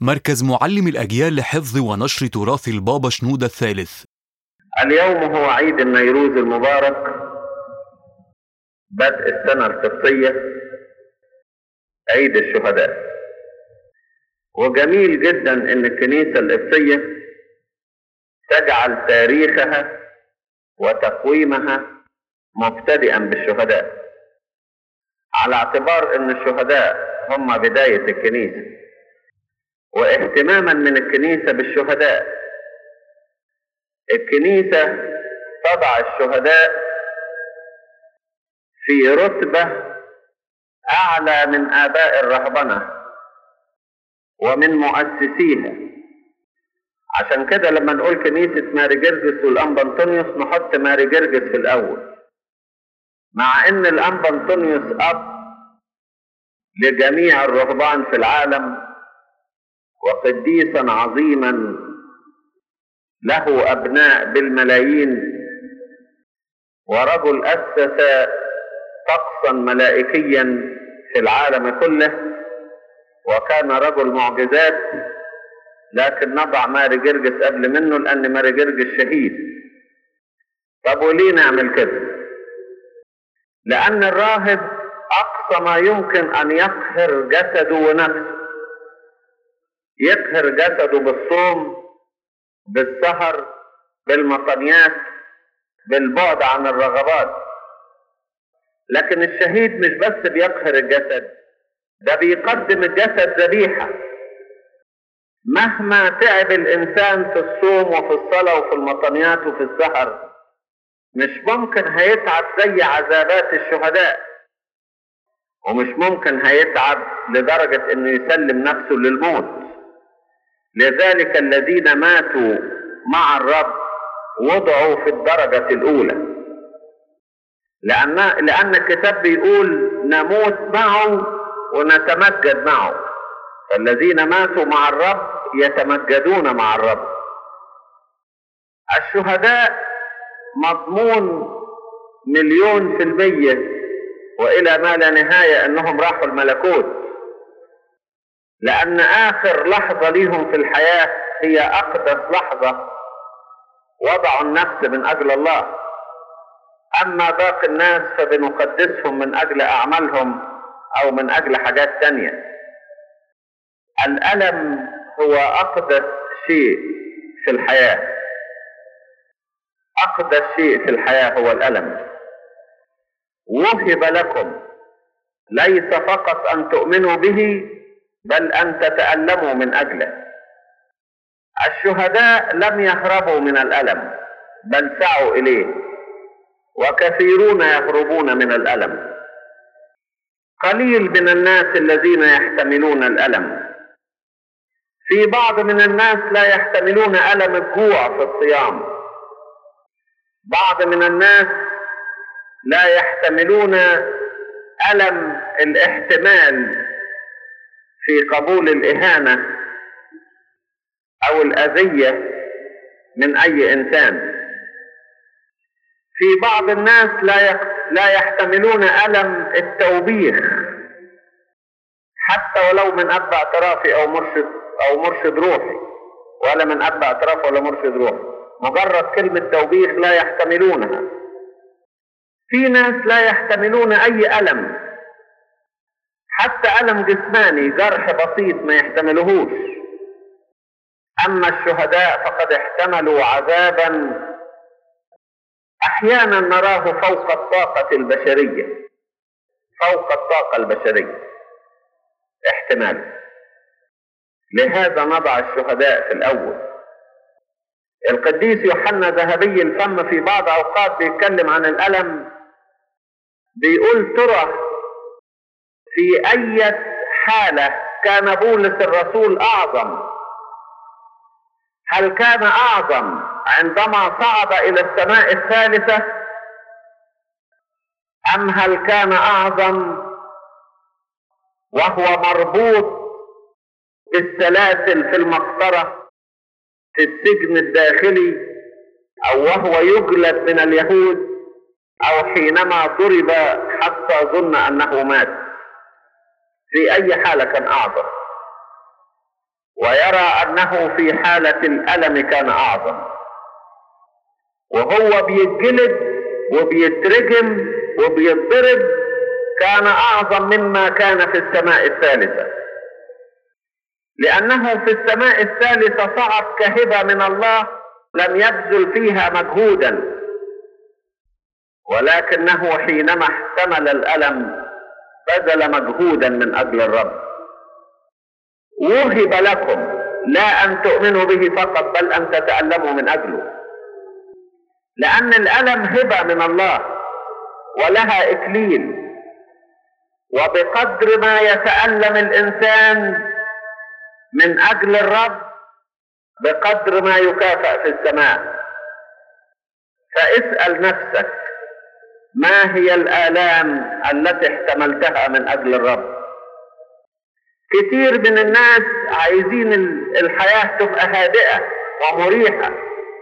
مركز معلم الأجيال لحفظ ونشر تراث البابا شنودة الثالث اليوم هو عيد النيروز المبارك بدء السنة القبطية عيد الشهداء وجميل جدا ان الكنيسة القبطية تجعل تاريخها وتقويمها مبتدئا بالشهداء على اعتبار ان الشهداء هم بداية الكنيسة واهتماما من الكنيسة بالشهداء الكنيسة تضع الشهداء في رتبة أعلى من آباء الرهبنة ومن مؤسسيها عشان كده لما نقول كنيسة ماري جرجس والأنبا أنطونيوس نحط ماري جرجس في الأول مع إن الأنبا أنطونيوس أب لجميع الرهبان في العالم وقديسا عظيما له أبناء بالملايين ورجل أسس طقسا ملائكيا في العالم كله وكان رجل معجزات لكن نضع ماري جرجس قبل منه لأن ماري جرجس شهيد طب وليه نعمل كده لأن الراهب أقصى ما يمكن أن يقهر جسده ونفسه يقهر جسده بالصوم بالسهر بالمطنيات بالبعد عن الرغبات لكن الشهيد مش بس بيقهر الجسد ده بيقدم الجسد ذبيحة مهما تعب الإنسان في الصوم وفي الصلاة وفي المطنيات وفي السهر مش ممكن هيتعب زي عذابات الشهداء ومش ممكن هيتعب لدرجة انه يسلم نفسه للموت لذلك الذين ماتوا مع الرب وضعوا في الدرجة الأولى لأن لأن الكتاب بيقول نموت معه ونتمجد معه فالذين ماتوا مع الرب يتمجدون مع الرب الشهداء مضمون مليون في المية وإلى ما لا نهاية أنهم راحوا الملكوت لأن آخر لحظة ليهم في الحياة هي أقدس لحظة وضعوا النفس من أجل الله أما باقي الناس فبنقدسهم من أجل أعمالهم أو من أجل حاجات تانية الألم هو أقدس شيء في الحياة أقدس شيء في الحياة هو الألم وهب لكم ليس فقط أن تؤمنوا به بل أن تتألموا من أجله الشهداء لم يهربوا من الألم بل سعوا إليه وكثيرون يهربون من الألم قليل من الناس الذين يحتملون الألم في بعض من الناس لا يحتملون ألم الجوع في الصيام بعض من الناس لا يحتملون ألم الاحتمال في قبول الإهانة أو الأذية من أي إنسان في بعض الناس لا لا يحتملون ألم التوبيخ حتى ولو من أب اعترافي أو مرشد أو مرشد روحي ولا من أب اعتراف ولا مرشد روحي مجرد كلمة توبيخ لا يحتملونها في ناس لا يحتملون أي ألم حتى ألم جسماني جرح بسيط ما يحتملهوش أما الشهداء فقد احتملوا عذابا أحيانا نراه فوق الطاقة البشرية فوق الطاقة البشرية احتمال لهذا نضع الشهداء في الأول القديس يوحنا ذهبي الفم في بعض أوقات بيتكلم عن الألم بيقول ترى في أي حالة كان بولس الرسول أعظم هل كان أعظم عندما صعد إلى السماء الثالثة أم هل كان أعظم وهو مربوط بالسلاسل في المقطرة في السجن الداخلي أو وهو يجلد من اليهود أو حينما ضرب حتى ظن أنه مات في أي حالة كان أعظم ويرى انه في حالة الالم كان اعظم وهو بيتجلد وبيترجم وبيتضرب كان اعظم مما كان في السماء الثالثة لانه في السماء الثالثة صعد كهبة من الله لم يبذل فيها مجهودا ولكنه حينما احتمل الالم بذل مجهودا من اجل الرب وهب لكم لا ان تؤمنوا به فقط بل ان تتالموا من اجله لان الالم هبه من الله ولها اكليل وبقدر ما يتالم الانسان من اجل الرب بقدر ما يكافئ في السماء فاسال نفسك ما هي الآلام التي احتملتها من أجل الرب كتير من الناس عايزين الحياة تبقى هادئة ومريحة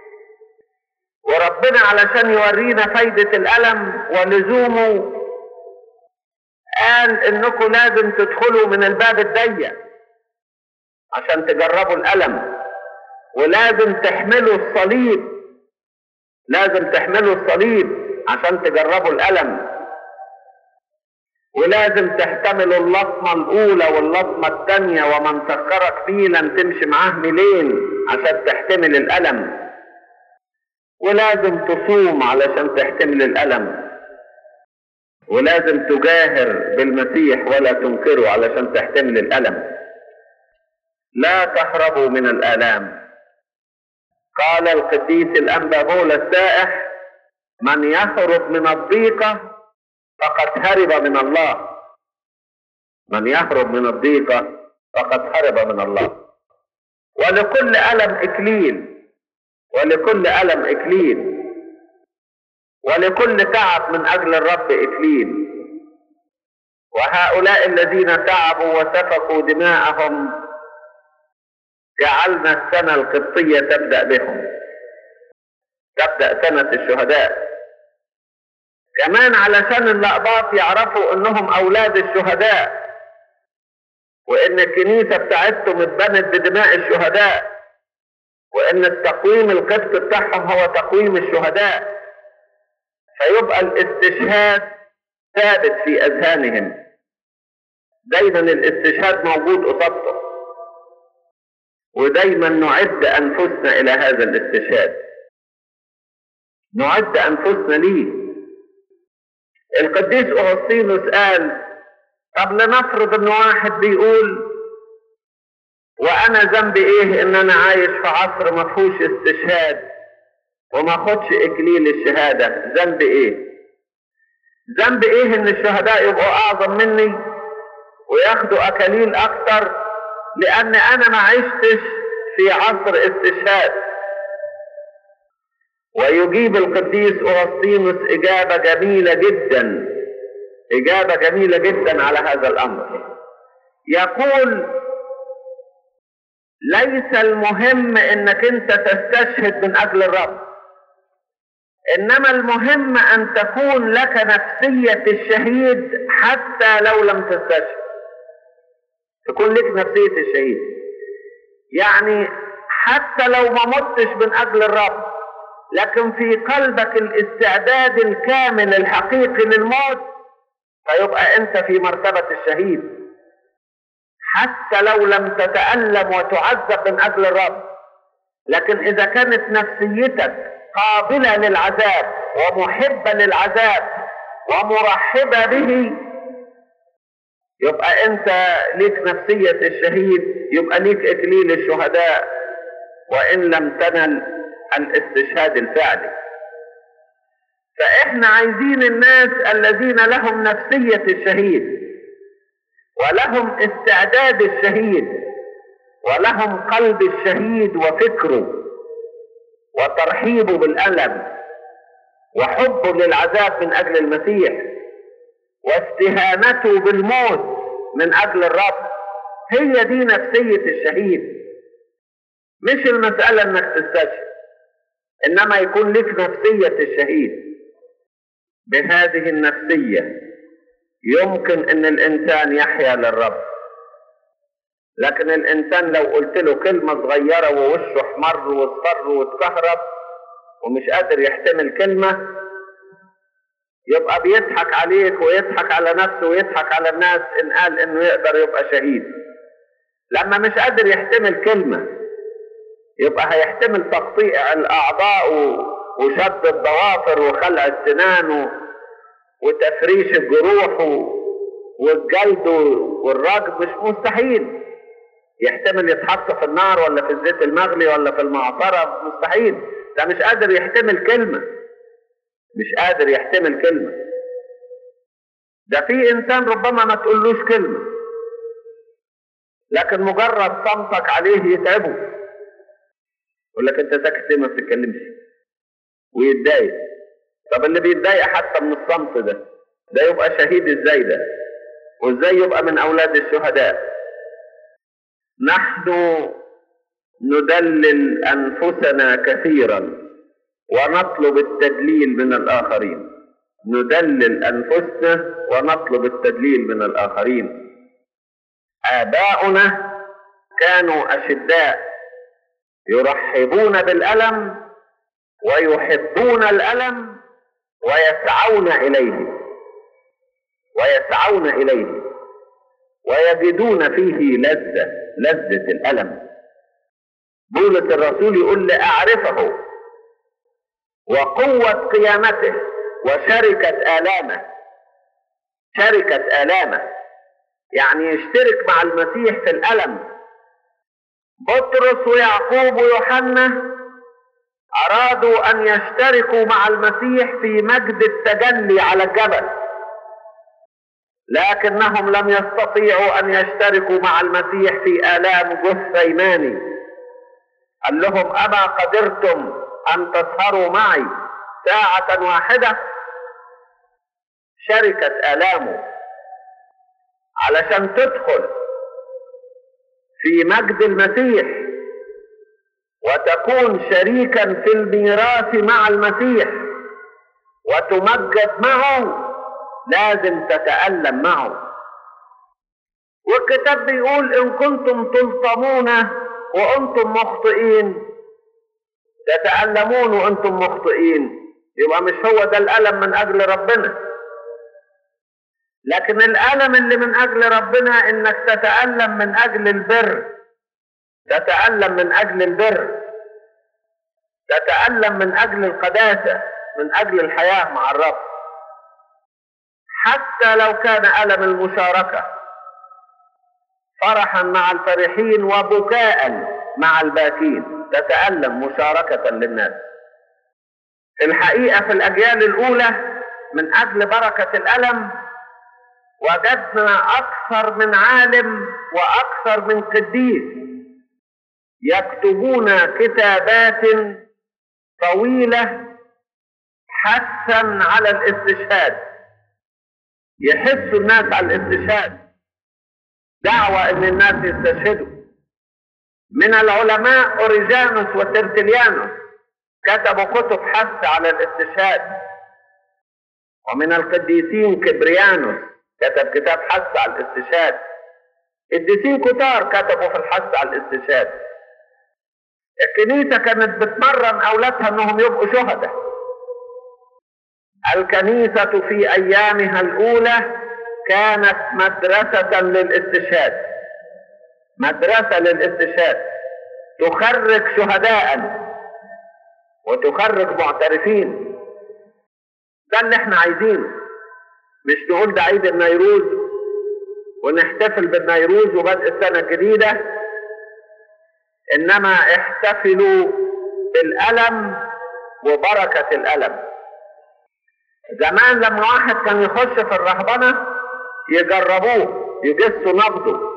وربنا علشان يورينا فايدة الألم ولزومه قال انكم لازم تدخلوا من الباب الضيق عشان تجربوا الألم ولازم تحملوا الصليب لازم تحملوا الصليب عشان تجربوا الألم ولازم تحتملوا اللطمة الأولى واللطمة الثانية ومن سكرك فيلا تمشي معاه ميلين عشان تحتمل الألم ولازم تصوم علشان تحتمل الألم ولازم تجاهر بالمسيح ولا تنكره علشان تحتمل الألم لا تهربوا من الآلام قال القديس الأنبا بول السائح من يهرب من الضيقة فقد هرب من الله من يهرب من الضيقة فقد هرب من الله ولكل ألم إكليل ولكل ألم إكليل ولكل تعب من أجل الرب إكليل وهؤلاء الذين تعبوا وسفكوا دماءهم جعلنا السنة القبطية تبدأ بهم تبدأ سنة الشهداء كمان علشان اللقباط يعرفوا انهم اولاد الشهداء وان الكنيسة بتاعتهم اتبنت بدماء الشهداء وان التقويم القسط بتاعهم هو تقويم الشهداء فيبقى الاستشهاد ثابت في اذهانهم دايما الاستشهاد موجود قصادهم ودايما نعد انفسنا الى هذا الاستشهاد نعد انفسنا ليه القديس أغسطينوس قال طب لنفرض ان واحد بيقول وانا ذنبي ايه ان انا عايش في عصر ما فيهوش استشهاد وما اخدش اكليل الشهاده ذنبي ايه ذنبي ايه ان الشهداء يبقوا اعظم مني وياخدوا اكاليل اكتر لان انا ما عشتش في عصر استشهاد ويجيب القديس أغسطينوس إجابة جميلة جدا إجابة جميلة جدا على هذا الأمر يقول ليس المهم انك انت تستشهد من اجل الرب انما المهم ان تكون لك نفسية الشهيد حتى لو لم تستشهد تكون لك نفسية الشهيد يعني حتى لو ما متش من اجل الرب لكن في قلبك الاستعداد الكامل الحقيقي للموت فيبقى انت في مرتبة الشهيد حتى لو لم تتألم وتعذب من اجل الرب لكن اذا كانت نفسيتك قابلة للعذاب ومحبة للعذاب ومرحبة به يبقى انت ليك نفسية الشهيد يبقى ليك اكليل الشهداء وان لم تنل الاستشهاد الفعلي فاحنا عايزين الناس الذين لهم نفسية الشهيد ولهم استعداد الشهيد ولهم قلب الشهيد وفكره وترحيبه بالألم وحبه للعذاب من أجل المسيح واستهانته بالموت من أجل الرب هي دي نفسية الشهيد مش المسألة انك تستشهد انما يكون لك نفسية الشهيد بهذه النفسية يمكن ان الانسان يحيا للرب لكن الانسان لو قلت له كلمه صغيره ووشه احمر واصفر واتكهرب ومش قادر يحتمل كلمه يبقى بيضحك عليك ويضحك على نفسه ويضحك على الناس ان قال انه يقدر يبقى شهيد لما مش قادر يحتمل كلمه يبقى هيحتمل تقطيع الاعضاء وشد الضوافر وخلع السنان وتفريش الجروح والجلد والرجم مش مستحيل يحتمل يتحط في النار ولا في الزيت المغلي ولا في المعصرة مستحيل ده مش قادر يحتمل كلمة مش قادر يحتمل كلمة ده في إنسان ربما ما تقولوش كلمة لكن مجرد صمتك عليه يتعبه يقول لك أنت ساكت ليه ما بتتكلمش ويتضايق طب اللي بيتضايق حتى من الصمت ده ده يبقى شهيد ازاي ده وازاي يبقى من اولاد الشهداء نحن ندلل انفسنا كثيرا ونطلب التدليل من الاخرين ندلل انفسنا ونطلب التدليل من الاخرين اباؤنا كانوا اشداء يرحبون بالالم ويحبون الالم ويسعون اليه ويسعون اليه ويجدون فيه لذه لذه الالم بولس الرسول يقول لاعرفه وقوه قيامته وشركه الامه شركه الامه يعني يشترك مع المسيح في الالم بطرس ويعقوب ويوحنا أرادوا أن يشتركوا مع المسيح في مجد التجلي على الجبل لكنهم لم يستطيعوا أن يشتركوا مع المسيح في آلام جثيماني قال لهم أما قدرتم أن تسهروا معي ساعة واحدة شركة آلامه علشان تدخل في مجد المسيح وتكون شريكا في الميراث مع المسيح وتمجد معه لازم تتألم معه والكتاب بيقول إن كنتم تلطمون وأنتم مخطئين تتألمون وأنتم مخطئين يبقى مش هو ده الألم من أجل ربنا لكن الألم اللي من أجل ربنا إنك تتألم من أجل البر تتألم من أجل البر تتألم من أجل القداسة من أجل الحياة مع الرب حتى لو كان ألم المشاركة فرحا مع الفرحين وبكاء مع الباكين تتألم مشاركة للناس الحقيقة في الأجيال الأولى من أجل بركة الألم وجدنا أكثر من عالم وأكثر من قديس يكتبون كتابات طويلة حثا على الاستشهاد يحثوا الناس على الاستشهاد دعوة ان الناس يستشهدوا من العلماء اوريجانوس وترتليانوس كتبوا كتب حث على الاستشهاد ومن القديسين كبريانوس كتب كتاب حث على الاستشهاد قديسين كتار كتبوا في الحث على الاستشهاد الكنيسة كانت بتمرن أولادها أنهم يبقوا شهداء الكنيسة في أيامها الأولى كانت مدرسة للاستشهاد مدرسة للاستشهاد تخرج شهداء وتخرج معترفين ده اللي احنا عايزينه مش نقول ده عيد النيروز ونحتفل بالنيروز وبدء السنة الجديدة إنما احتفلوا بالألم وبركة الألم زمان لما واحد كان يخش في الرهبنة يجربوه يجسوا نبضه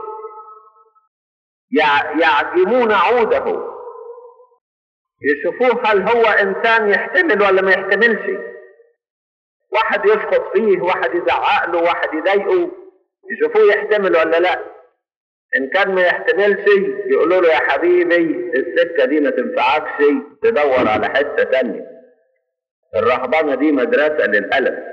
يعجمون عوده يشوفوه هل هو إنسان يحتمل ولا ما يحتملش واحد يشخط فيه واحد يزعق له واحد يضايقه يشوفوه يحتمل ولا لا ان كان ما يحتملش يقولوا له يا حبيبي السكه دي ما تنفعكش تدور على حته تانية الرهبنه دي مدرسه للالم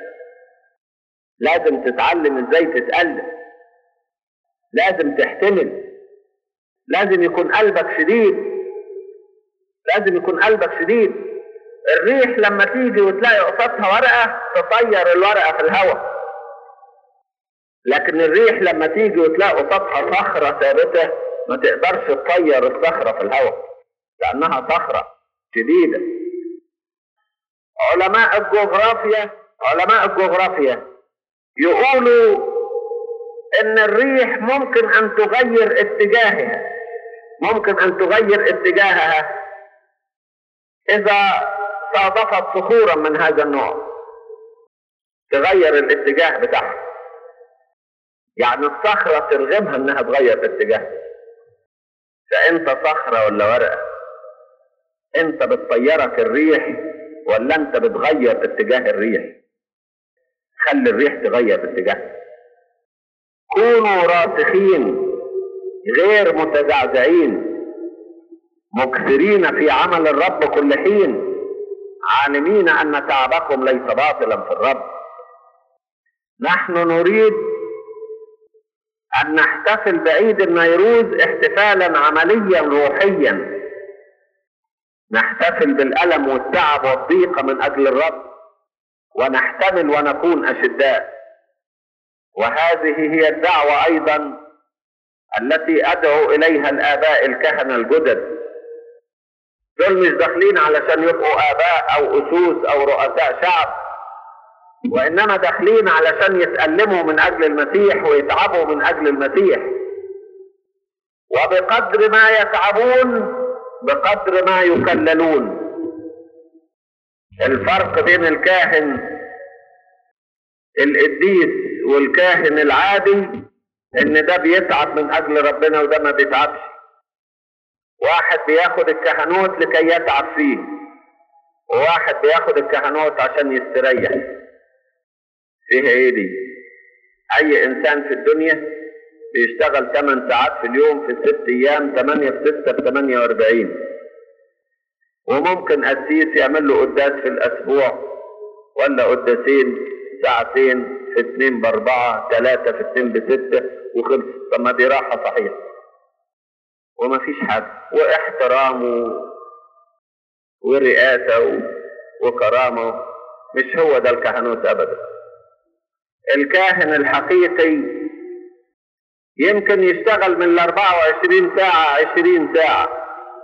لازم تتعلم ازاي تتالم لازم تحتمل لازم يكون قلبك شديد لازم يكون قلبك شديد الريح لما تيجي وتلاقي قصادها ورقة تطير الورقة في الهواء لكن الريح لما تيجي وتلاقي قصادها صخرة ثابتة ما تقدرش تطير الصخرة في الهواء لأنها صخرة شديدة علماء الجغرافيا علماء الجغرافيا يقولوا ان الريح ممكن ان تغير اتجاهها ممكن ان تغير اتجاهها اذا صادفت صخورا من هذا النوع تغير الاتجاه بتاعها يعني الصخرة ترغمها انها تغير اتجاهها فانت صخرة ولا ورقة انت بتطيرك الريح ولا انت بتغير اتجاه الريح خلي الريح تغير اتجاهها كونوا راسخين غير متزعزعين مكثرين في عمل الرب كل حين عالمين ان تعبكم ليس باطلا في الرب نحن نريد ان نحتفل بعيد النيروز احتفالا عمليا روحيا نحتفل بالالم والتعب والضيقه من اجل الرب ونحتمل ونكون اشداء وهذه هي الدعوه ايضا التي ادعو اليها الاباء الكهنه الجدد دول مش داخلين علشان يبقوا اباء او اسوس او رؤساء شعب وانما داخلين علشان يتألموا من اجل المسيح ويتعبوا من اجل المسيح وبقدر ما يتعبون بقدر ما يكللون الفرق بين الكاهن القديس والكاهن العادي ان ده بيتعب من اجل ربنا وده ما بيتعبش واحد بياخد الكهنوت لكي يتعب فيه وواحد بياخد الكهنوت عشان يستريح فيها ايه دي اي انسان في الدنيا بيشتغل 8 ساعات في اليوم في ست ايام 8 في 6 ب 48 وممكن قسيس يعمل له قداس في الاسبوع ولا قداسين ساعتين في اتنين باربعة ثلاثة في اتنين بستة وخلص طب ما دي راحة صحيح وما فيش حاجة واحترام و... ورئاسة و... وكرامة مش هو ده الكهنوت أبدا الكاهن الحقيقي يمكن يشتغل من ال 24 ساعة 20 ساعة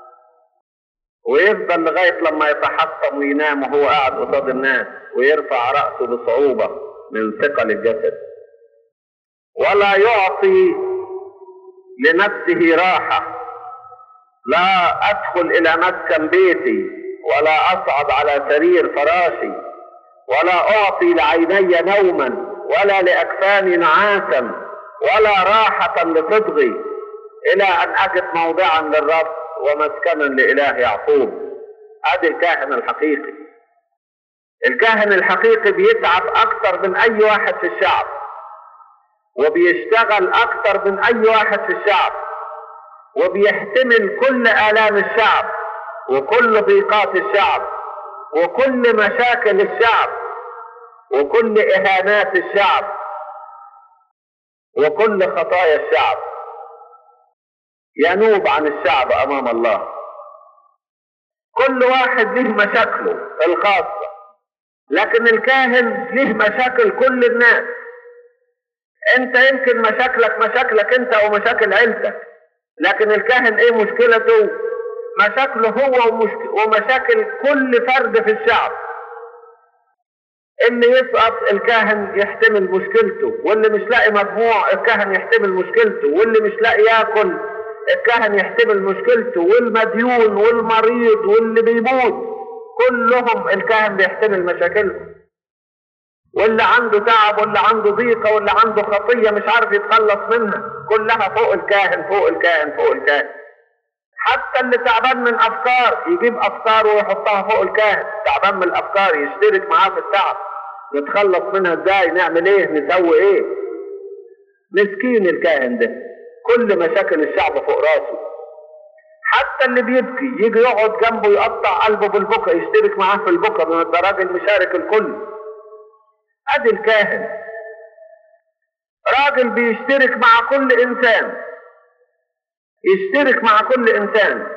ويفضل لغاية لما يتحطم وينام وهو قاعد قصاد الناس ويرفع رأسه بصعوبة من ثقل الجسد ولا يعطي لنفسه راحة لا أدخل إلى مسكن بيتي ولا أصعد على سرير فراشي ولا أعطي لعيني نوما ولا لأكفاني نعاسا ولا راحة لصدغي إلى أن أجد موضعا للرب ومسكنا لإله يعقوب هذا الكاهن الحقيقي الكاهن الحقيقي بيتعب أكثر من أي واحد في الشعب وبيشتغل أكثر من أي واحد في الشعب وبيحتمل كل آلام الشعب وكل ضيقات الشعب وكل مشاكل الشعب وكل إهانات الشعب وكل خطايا الشعب ينوب عن الشعب امام الله كل واحد له مشاكله الخاصة لكن الكاهن له مشاكل كل الناس انت يمكن مشاكلك مشاكلك انت ومشاكل عيلتك لكن الكاهن ايه مشكلته مشاكله هو ومشك... ومشاكل كل فرد في الشعب اللي يسقط الكاهن يحتمل مشكلته واللي مش لاقي مجموع الكاهن يحتمل مشكلته واللي مش لاقي ياكل الكاهن يحتمل مشكلته والمديون والمريض واللي بيموت كلهم الكاهن بيحتمل مشاكلهم واللي عنده تعب واللي عنده ضيقة واللي عنده خطية مش عارف يتخلص منها كلها فوق الكاهن فوق الكاهن فوق الكاهن حتى اللي تعبان من افكار يجيب افكار ويحطها فوق الكاهن تعبان من الافكار يشترك معاه في التعب نتخلص منها ازاي نعمل ايه نسوي ايه مسكين الكاهن ده كل مشاكل الشعب فوق راسه حتى اللي بيبكي يجي يقعد جنبه يقطع قلبه بالبكا يشترك معاه في البكا من ده راجل مشارك الكل ادي الكاهن راجل بيشترك مع كل انسان يشترك مع كل انسان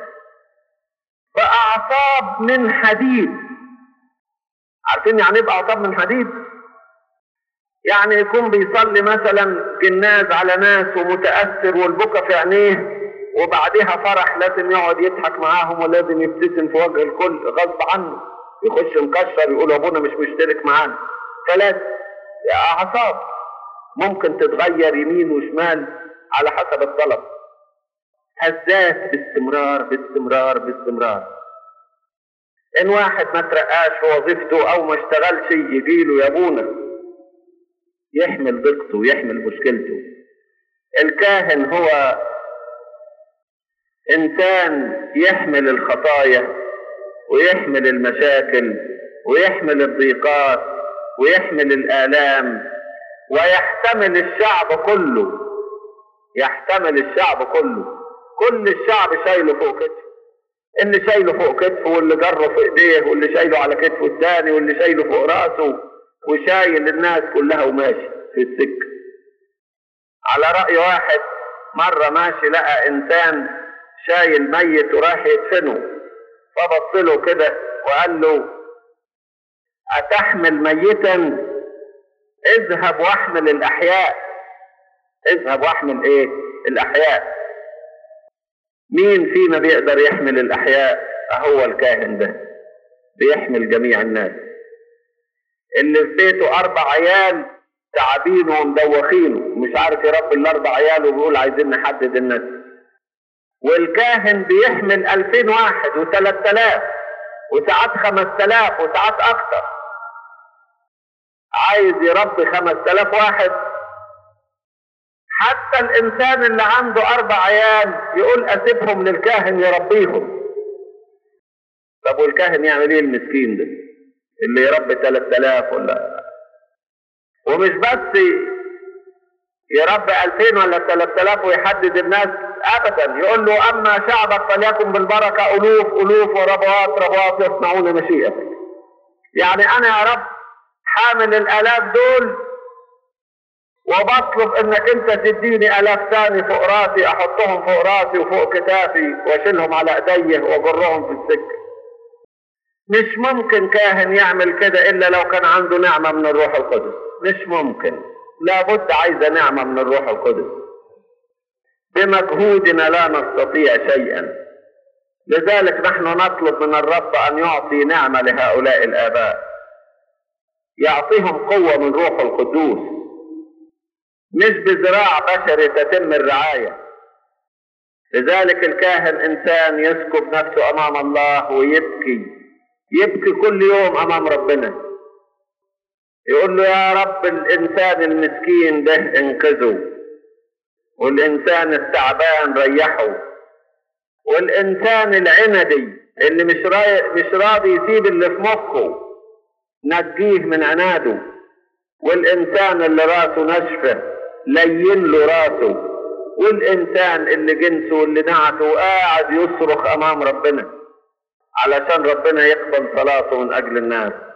فاعصاب من حديد عارفين يعني ايه باعصاب من حديد يعني يكون بيصلي مثلا جناز على ناس ومتاثر والبكا في عينيه وبعدها فرح لازم يقعد يضحك معاهم ولازم يبتسم في وجه الكل غصب عنه يخش مكشر يقول ابونا مش مشترك معانا ثلاث اعصاب ممكن تتغير يمين وشمال على حسب الطلب هزات باستمرار باستمرار باستمرار ان واحد ما ترقاش في وظيفته او ما اشتغلش يجي له يا ابونا يحمل ضيقته ويحمل مشكلته الكاهن هو انسان يحمل الخطايا ويحمل المشاكل ويحمل الضيقات ويحمل الالام ويحتمل الشعب كله يحتمل الشعب كله كل الشعب شايله فوق كتفه اللي شايله فوق كتفه واللي جره في ايديه واللي شايله على كتفه الثاني واللي شايله فوق راسه وشايل الناس كلها وماشي في السكه على راي واحد مره ماشي لقى انسان شايل ميت وراح يدفنه فبص له كده وقال له أتحمل ميتا اذهب واحمل الأحياء اذهب واحمل ايه الأحياء مين فينا بيقدر يحمل الأحياء هو الكاهن ده بيحمل جميع الناس اللي في بيته أربع عيال تعبينه ومدوخينه مش عارف يربي الأربع عيال وبيقول عايزين نحدد الناس والكاهن بيحمل ألفين واحد وثلاث آلاف وساعات خمس آلاف وساعات أكتر عايز يربي خمس آلاف واحد حتى الإنسان اللي عنده أربع عيال يقول أسيبهم للكاهن يربيهم طب والكاهن يعمل إيه المسكين ده اللي يربي ثلاث آلاف ولا ومش بس يربي ألفين ولا ثلاث آلاف ويحدد الناس ابدا يقول له اما شعبك فليكن بالبركه الوف الوف وربوات ربوات يصنعون مشيئتك يعني انا يا رب حامل الالاف دول وبطلب انك انت تديني الاف ثاني فوق راسي احطهم فوق راسي وفوق كتافي واشيلهم على ايدي واجرهم في السكه مش ممكن كاهن يعمل كده الا لو كان عنده نعمه من الروح القدس مش ممكن لابد عايزه نعمه من الروح القدس بمجهودنا لا نستطيع شيئا لذلك نحن نطلب من الرب ان يعطي نعمه لهؤلاء الاباء يعطيهم قوه من روح القدوس مش بذراع بشري تتم الرعايه لذلك الكاهن انسان يسكب نفسه امام الله ويبكي يبكي كل يوم امام ربنا يقول له يا رب الانسان المسكين ده انقذه والإنسان التعبان ريحه والإنسان العندي اللي مش راي... مش راضي يسيب اللي في مخه نجيه من عناده والإنسان اللي راسه ناشفة لين له راسه والإنسان اللي جنسه واللي نعته قاعد يصرخ أمام ربنا علشان ربنا يقبل صلاته من أجل الناس